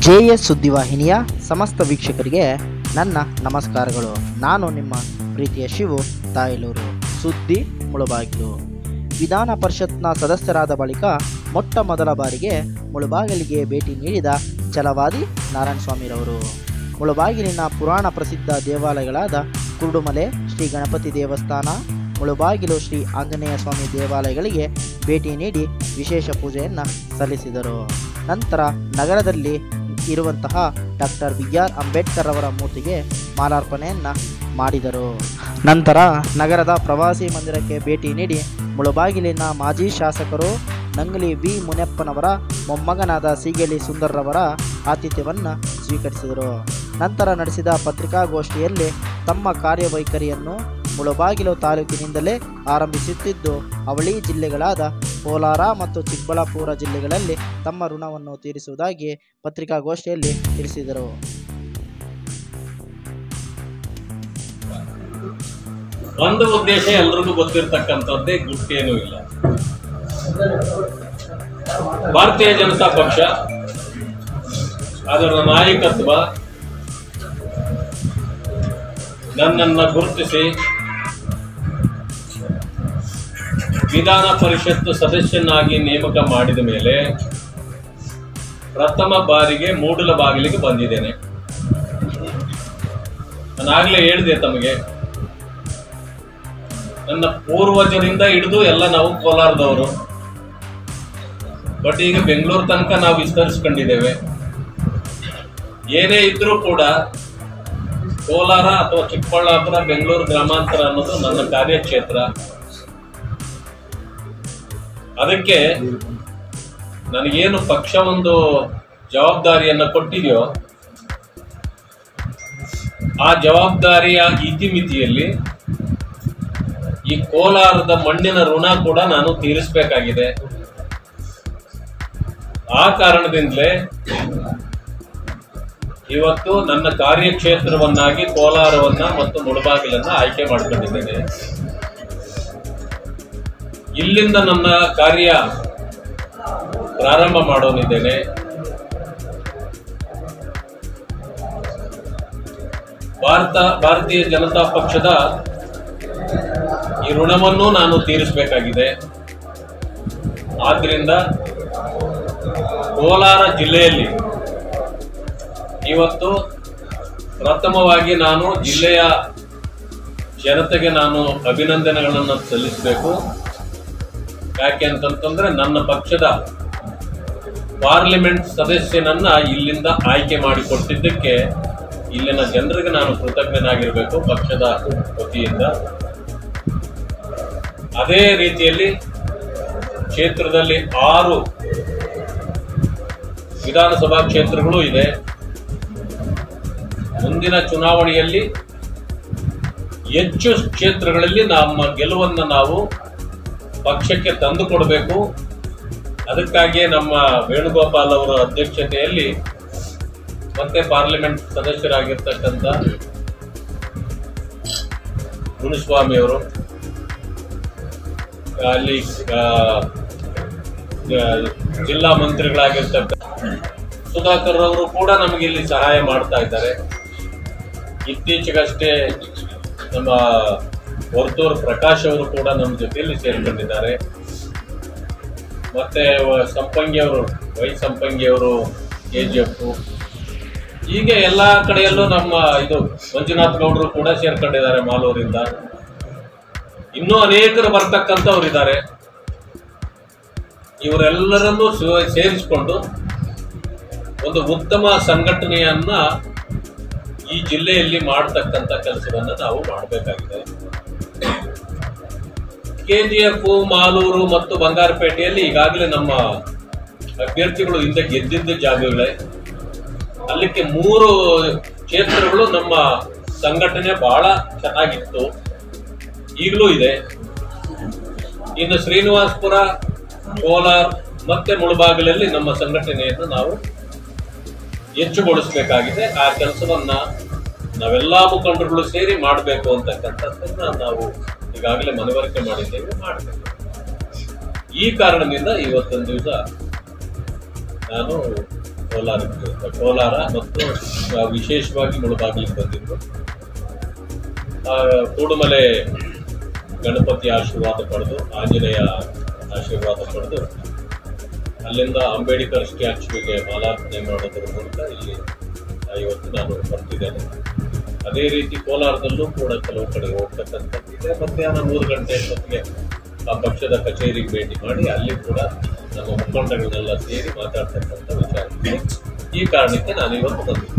J S ಸುದ್ದಿವಾಹಿನಿಯ ಸಮಸ್ತ ವೀಕ್ಷಕರಿಗೆ ನನ್ನ ನಮಸ್ಕಾರಗಳು ನಾನು ನಿಮ್ಮ ಪ್ರೀತಿಯ ಶಿವು ತಾಯಲೂರು ಸುದ್ದಿ ಮುಳುಬಾಗಿಲು ವಿಧಾನ ಪರಿಷತ್ನ ಸದಸ್ಯರಾದ ಬಳಿಕ ಮೊಟ್ಟ ಮೊದಲ ಬಾರಿಗೆ ಮುಳುಬಾಗಿಲಿಗೆ ಭೇಟಿ ನೀಡಿದ ಛಲವಾದಿ ನಾರಾಯಣ ಸ್ವಾಮಿರವರು ಮುಳುಬಾಗಿಲಿನ ಪುರಾಣ ಪ್ರಸಿದ್ಧ ದೇವಾಲಯಗಳಾದ ಕುರುಡುಮಲೆ ಶ್ರೀ ಗಣಪತಿ ದೇವಸ್ಥಾನ ಮುಳುಬಾಗಿಲು ಶ್ರೀ ಆಂಜನೇಯ ಸ್ವಾಮಿ ದೇವಾಲಯಗಳಿಗೆ ಭೇಟಿ ನೀಡಿ ವಿಶೇಷ ಪೂಜೆಯನ್ನು ಸಲ್ಲಿಸಿದರು ನಂತರ ನಗರದಲ್ಲಿ ಇರುವಂತಹ ಡಾಕ್ಟರ್ ಬಿ ಆರ್ ಅಂಬೇಡ್ಕರ್ ಅವರ ಮೂರ್ತಿಗೆ ಮಾಲಾರ್ಪಣೆಯನ್ನು ಮಾಡಿದರು ನಂತರ ನಗರದ ಪ್ರವಾಸಿ ಮಂದಿರಕ್ಕೆ ಭೇಟಿ ನೀಡಿ ಮುಳುಬಾಗಿಲಿನ ಮಾಜಿ ಶಾಸಕರು ನಂಗಲಿ ವಿ ಮುನಿಯಪ್ಪನವರ ಮೊಮ್ಮಗನಾದ ಸೀಗೆಲಿ ಸುಂದರ್ರವರ ಆತಿಥ್ಯವನ್ನು ಸ್ವೀಕರಿಸಿದರು ನಂತರ ನಡೆಸಿದ ಪತ್ರಿಕಾಗೋಷ್ಠಿಯಲ್ಲಿ ತಮ್ಮ ಕಾರ್ಯವೈಖರಿಯನ್ನು ಮುಳುಬಾಗಿಲು ತಾಲೂಕಿನಿಂದಲೇ ಆರಂಭಿಸುತ್ತಿದ್ದು ಅವಳಿ ಜಿಲ್ಲೆಗಳಾದ ಕೋಲಾರ ಮತ್ತು ಚಿಕ್ಕಬಳ್ಳಾಪುರ ಜಿಲ್ಲೆಗಳಲ್ಲಿ ತಮ್ಮ ಋಣವನ್ನು ತೀರಿಸುವುದಾಗಿ ಪತ್ರಿಕಾಗೋಷ್ಠಿಯಲ್ಲಿ ತಿಳಿಸಿದರು ಒಂದು ಉದ್ದೇಶ ಎಲ್ರಿಗೂ ಗೊತ್ತಿರ್ತಕ್ಕಂಥದ್ದೇ ಗುಟ್ಟೇನೂ ಇಲ್ಲ ಭಾರತೀಯ ಜನತಾ ಪಕ್ಷ ಅದರ ನಾಯಕತ್ವ ನನ್ನನ್ನು ಗುರುತಿಸಿ ವಿಧಾನ ಪರಿಷತ್ ಸದಸ್ಯನಾಗಿ ನೇಮಕ ಮಾಡಿದ ಮೇಲೆ ಪ್ರಥಮ ಬಾರಿಗೆ ಮೂಡಲ ಬಾಗಿಲಿಗೆ ಬಂದಿದ್ದೇನೆ ನಾನು ಆಗಲೇ ಹೇಳಿದೆ ತಮಗೆ ನನ್ನ ಪೂರ್ವಜರಿಂದ ಹಿಡಿದು ಎಲ್ಲ ನಾವು ಕೋಲಾರದವರು ಬಟ್ ಈಗ ಬೆಂಗಳೂರು ತನಕ ನಾವು ವಿಸ್ತರಿಸ್ಕೊಂಡಿದ್ದೇವೆ ಏನೇ ಇದ್ರೂ ಕೂಡ ಕೋಲಾರ ಅಥವಾ ಚಿಕ್ಕಬಳ್ಳಾಪುರ ಬೆಂಗಳೂರು ಗ್ರಾಮಾಂತರ ಅನ್ನೋದು ನನ್ನ ಕಾರ್ಯಕ್ಷೇತ್ರ ಅದಕ್ಕೆ ನನಗೇನು ಪಕ್ಷ ಒಂದು ಜವಾಬ್ದಾರಿಯನ್ನ ಕೊಟ್ಟಿದೆಯೋ ಆ ಜವಾಬ್ದಾರಿಯ ಇತಿಮಿತಿಯಲ್ಲಿ ಈ ಕೋಲಾರದ ಮಣ್ಣಿನ ಋಣ ಕೂಡ ನಾನು ತೀರಿಸಬೇಕಾಗಿದೆ ಆ ಕಾರಣದಿಂದಲೇ ಇವತ್ತು ನನ್ನ ಕಾರ್ಯಕ್ಷೇತ್ರವನ್ನಾಗಿ ಕೋಲಾರವನ್ನ ಮತ್ತು ಮುಳಬಾಗಿಲನ್ನ ಆಯ್ಕೆ ಮಾಡಿಕೊಂಡಿದ್ದೇನೆ ಇಲ್ಲಿಂದ ನನ್ನ ಕಾರ್ಯ ಪ್ರಾರಂಭ ಮಾಡೋನಿದ್ದೇನೆ ಭಾರತ ಭಾರತೀಯ ಜನತಾ ಪಕ್ಷದ ಈ ಋಣವನ್ನು ನಾನು ತೀರಿಸಬೇಕಾಗಿದೆ ಆದ್ರಿಂದ ಕೋಲಾರ ಜಿಲ್ಲೆಯಲ್ಲಿ ಇವತ್ತು ಪ್ರಥಮವಾಗಿ ನಾನು ಜಿಲ್ಲೆಯ ಜನತೆಗೆ ನಾನು ಅಭಿನಂದನೆಗಳನ್ನು ಸಲ್ಲಿಸಬೇಕು ಯಾಕೆ ಅಂತಂತಂದ್ರೆ ನನ್ನ ಪಕ್ಷದ ಪಾರ್ಲಿಮೆಂಟ್ ಸದಸ್ಯನನ್ನ ಇಲ್ಲಿಂದ ಆಯ್ಕೆ ಮಾಡಿಕೊಟ್ಟಿದ್ದಕ್ಕೆ ಇಲ್ಲಿನ ಜನರಿಗೆ ನಾನು ಕೃತಜ್ಞನಾಗಿರಬೇಕು ಪಕ್ಷದ ವತಿಯಿಂದ ಅದೇ ರೀತಿಯಲ್ಲಿ ಕ್ಷೇತ್ರದಲ್ಲಿ ಆರು ವಿಧಾನಸಭಾ ಕ್ಷೇತ್ರಗಳು ಇದೆ ಮುಂದಿನ ಚುನಾವಣೆಯಲ್ಲಿ ಹೆಚ್ಚು ಕ್ಷೇತ್ರಗಳಲ್ಲಿ ನಮ್ಮ ಗೆಲುವನ್ನು ನಾವು ಪಕ್ಷಕ್ಕೆ ತಂದು ಕೊಡಬೇಕು ಅದಕ್ಕಾಗಿಯೇ ನಮ್ಮ ವೇಣುಗೋಪಾಲ್ ಅವರ ಅಧ್ಯಕ್ಷತೆಯಲ್ಲಿ ಮತ್ತೆ ಪಾರ್ಲಿಮೆಂಟ್ ಸದಸ್ಯರಾಗಿರ್ತಕ್ಕಂಥ ಮುನಿಸ್ವಾಮಿ ಅವರು ಅಲ್ಲಿ ಆ, ಆ, ಜಿಲ್ಲಾ ಮಂತ್ರಿಗಳಾಗಿರ್ತಕ್ಕ ಸುಧಾಕರ್ ಅವರು ಕೂಡ ನಮಗೆ ಇಲ್ಲಿ ಸಹಾಯ ಮಾಡ್ತಾ ಇದ್ದಾರೆ ಇತ್ತೀಚೆಗಷ್ಟೇ ನಮ್ಮ ವರ್ತೂರ್ ಪ್ರಕಾಶ್ ಅವರು ಕೂಡ ನಮ್ಮ ಜೊತೆಯಲ್ಲಿ ಸೇರ್ಕೊಂಡಿದ್ದಾರೆ ಮತ್ತೆ ವ- ಸಂಪಂಗಿ ಅವರು ವೈ ಸಂಪಂಗಿ ಅವರು ಕೆ ಜಿ ಎಫ್ ಹೀಗೆ ಎಲ್ಲ ಕಡೆಯಲ್ಲೂ ನಮ್ಮ ಇದು ಮಂಜುನಾಥ್ ಗೌಡರು ಕೂಡ ಸೇರ್ಕೊಂಡಿದ್ದಾರೆ ಮಾಲೂರಿಂದ ಇನ್ನೂ ಅನೇಕರು ಬರ್ತಕ್ಕಂಥವ್ರು ಇದ್ದಾರೆ ಇವರೆಲ್ಲರನ್ನೂ ಸು- ಸೇರಿಸಿಕೊಂಡು ಒಂದು ಉತ್ತಮ ಸಂಘಟನೆಯನ್ನ ಈ ಜಿಲ್ಲೆಯಲ್ಲಿ ಮಾಡತಕ್ಕಂಥ ಕೆಲಸವನ್ನ ನಾವು ಮಾಡಬೇಕಾಗಿದೆ ಕೆಜಿಎಫ್ ಮಾಲೂರು ಮತ್ತು ಬಂಗಾರಪೇಟೆಯಲ್ಲಿ ಈಗಾಗಲೇ ನಮ್ಮ ಅಭ್ಯರ್ಥಿಗಳು ಹಿಂದೆ ಗೆದ್ದಿದ್ದ ಜಾಗಗಳೇ ಅಲ್ಲಿಕ್ಕೆ ಮೂರು ಕ್ಷೇತ್ರಗಳು ನಮ್ಮ ಸಂಘಟನೆ ಬಹಳ ಚೆನ್ನಾಗಿತ್ತು ಈಗಲೂ ಇದೆ ಇನ್ನು ಶ್ರೀನಿವಾಸ್ಪುರ ಕೋಲಾರ್ ಮತ್ತೆ ಮುಳಬಾಗಿಲಲ್ಲಿ ನಮ್ಮ ಸಂಘಟನೆಯನ್ನು ನಾವು ಹೆಚ್ಚುಗೊಳಿಸಬೇಕಾಗಿದೆ ಆ ಕೆಲಸವನ್ನ ನಾವೆಲ್ಲಾ ಮುಖಂಡರುಗಳು ಸೇರಿ ಮಾಡಬೇಕು ಅಂತಕ್ಕಂಥದ್ದನ್ನ ನಾವು ಈಗಾಗಲೇ ಮನವರಿಕೆ ಮಾಡಿದ್ದೇವೆ ಮಾಡಬೇಕು ಈ ಕಾರಣದಿಂದ ಇವತ್ತೊಂದು ದಿವಸ ನಾನು ಕೋಲಾರಕ್ಕೆ ಕೋಲಾರ ಮತ್ತು ಆ, ವಿಶೇಷವಾಗಿ ಮುಳುಬಾಗಿಲಿಗೆ ಬಂದಿದ್ದು ಆ, ಕೂಡುಮಲೆ ಗಣಪತಿ ಆಶೀರ್ವಾದ ಪಡೆದು ಆಂಜನೇಯ ಆಶೀರ್ವಾದ ಪಡೆದು ಅಲ್ಲಿಂದ ಅಂಬೇಡ್ಕರ್ ಸ್ಟ್ಯಾಚ್ಯೂಗೆ ಮಾಲಾರ್ಪಣೆ ಮಾಡೋದ್ರ ಮೂಲಕ ಇಲ್ಲಿ ಆ, ಇವತ್ತು ನಾನು ಬರ್ತಿದ್ದೇನೆ ಅದೇ ರೀತಿ ಕೋಲಾರದಲ್ಲೂ ಕೂಡ ಕೆಲವು ಕಡೆ ಹೋಗ್ತಕ್ಕಂಥದ್ದಿದೆ ಮಧ್ಯಾಹ್ನ ಮೂರು ಗಂಟೆ ಹೊತ್ತಿಗೆ ಆ ಪಕ್ಷದ ಕಚೇರಿಗೆ ಭೇಟಿ ಮಾಡಿ ಅಲ್ಲಿ ಕೂಡ ನಮ್ಮ ಮುಖಂಡಗಳನ್ನೆಲ್ಲ ಸೇರಿ ಮಾತಾಡ್ತಕ್ಕಂಥ ವಿಚಾರ ಇದೆ. ಈ ಕಾರಣಕ್ಕೆ ನಾನು ಇವತ್ತು ಬಂದಿದ್ದೆ